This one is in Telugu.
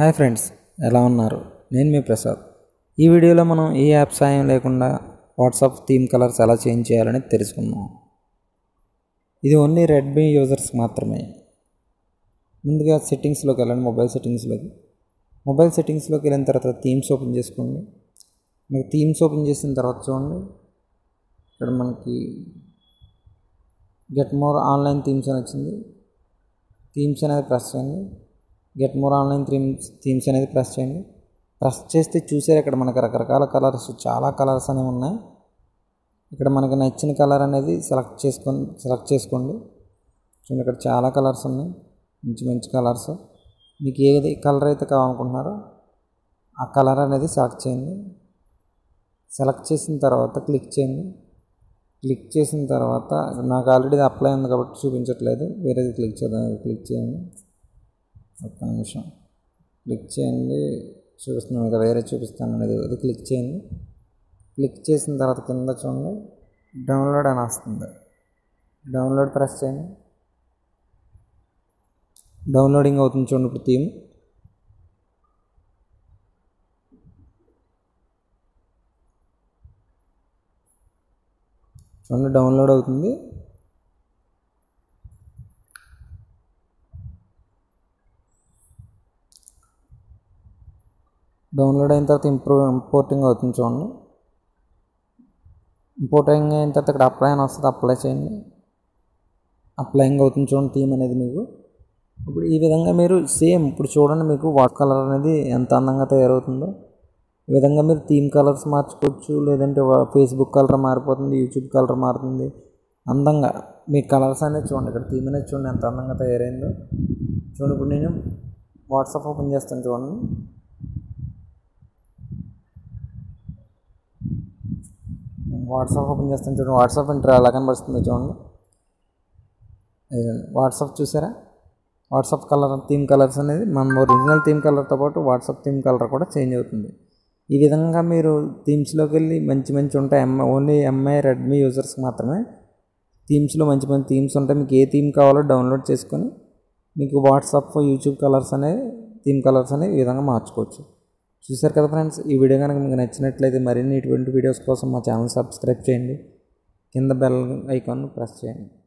హాయ్ ఫ్రెండ్స్ ఎలా ఉన్నారు నేను మీ ప్రసాద్ ఈ వీడియోలో మనం ఏ యాప్ సాయం లేకుండా వాట్సాప్ థీమ్ కలర్స్ ఎలా చేంజ్ చేయాలని తెలుసుకుందాం ఇది ఓన్లీ రెడ్మీ యూజర్స్ మాత్రమే ముందుగా సెట్టింగ్స్లోకి వెళ్ళండి మొబైల్ సెట్టింగ్స్లోకి మొబైల్ సెట్టింగ్స్లోకి వెళ్ళిన తర్వాత థీమ్స్ ఓపెన్ చేసుకోండి మీకు థీమ్స్ ఓపెన్ చేసిన తర్వాత చూడండి ఇక్కడ మనకి గెట్ మోర్ ఆన్లైన్ థీమ్స్ అని వచ్చింది థీమ్స్ అనేది ప్రెస్ చేయండి get more online themes themes అనేది ప్రెస్ చేయండి ప్రెస్ చేస్తే చూసారు ఇక్కడ మనకి రకరకాల కలర్స్ చాలా కలర్స్ అనేవి ఉన్నాయి ఇక్కడ మనకి నచ్చిన కలర్ అనేది సెలెక్ట్ చేసుకొని సెలెక్ట్ చేసుకోండి చూడండి ఇక్కడ చాలా కలర్స్ ఉన్నాయి మంచి మంచి కలర్స్ మీకు ఏది కలర్ అయితే కావాలనుకుంటున్నారో ఆ కలర్ అనేది సెలెక్ట్ చేయండి సెలెక్ట్ చేసిన తర్వాత క్లిక్ చేయండి క్లిక్ చేసిన తర్వాత నాకు ఆల్రెడీ అప్లై ఉంది కాబట్టి చూపించట్లేదు వేరేది క్లిక్ చేద్దాం క్లిక్ చేయండి ఒక్క నిమిషం క్లిక్ చేయండి చూపిస్తున్నాను ఇంకా వేరే చూపిస్తాను అనేది అది క్లిక్ చేయండి క్లిక్ చేసిన తర్వాత కింద చూడండి డౌన్లోడ్ అని వస్తుంది డౌన్లోడ్ ప్రెస్ చేయండి డౌన్లోడింగ్ అవుతుంది చూడండి ఇప్పుడు థీమ్ చూడండి డౌన్లోడ్ అవుతుంది డౌన్లోడ్ అయిన తర్వాత ఇంప్రూవ్ ఇంపోర్టింగ్ అవుతుంది చూడండి ఇంపోర్టింగ్ అయిన తర్వాత ఇక్కడ అప్లై అని వస్తుంది అప్లై చేయండి అప్లైయింగ్ అవుతుంది చూడండి థీమ్ అనేది మీకు ఇప్పుడు ఈ విధంగా మీరు సేమ్ ఇప్పుడు చూడండి మీకు వాట్ కలర్ అనేది ఎంత అందంగా తయారవుతుందో ఈ విధంగా మీరు థీమ్ కలర్స్ మార్చుకోవచ్చు లేదంటే ఫేస్బుక్ కలర్ మారిపోతుంది యూట్యూబ్ కలర్ మారుతుంది అందంగా మీ కలర్స్ అనేది చూడండి ఇక్కడ థీమ్ అనేది చూడండి ఎంత అందంగా తయారైందో చూడండి ఇప్పుడు నేను వాట్సాప్ ఓపెన్ చేస్తాను చూడండి వాట్సాప్ ఓపెన్ చేస్తాను చూడండి వాట్సాప్ ఇంటర్ ఎలా కనబడుతుందో చూడండి వాట్సాప్ చూసారా వాట్సాప్ కలర్ థీమ్ కలర్స్ అనేది మన ఒరిజినల్ థీమ్ కలర్తో పాటు వాట్సాప్ థీమ్ కలర్ కూడా చేంజ్ అవుతుంది ఈ విధంగా మీరు థీమ్స్లోకి వెళ్ళి మంచి మంచి ఉంటాయి MI only MI Redmi users మాత్రమే థీమ్స్లో మంచి మంచి థీమ్స్ ఉంటాయి మీకు ఏ థీమ్ కావాలో డౌన్లోడ్ చేసుకొని మీకు వాట్సాప్ యూట్యూబ్ కలర్స్ అనేవి థీమ్ కలర్స్ అనేవి ఈ విధంగా మార్చుకోవచ్చు చూసారు కదా ఫ్రెండ్స్ ఈ వీడియో కనుక మీకు నచ్చినట్లయితే మరిన్ని ఇటువంటి వీడియోస్ కోసం మా ఛానల్ సబ్స్క్రైబ్ చేయండి కింద బెల్ ఐకాన్ ప్రెస్ చేయండి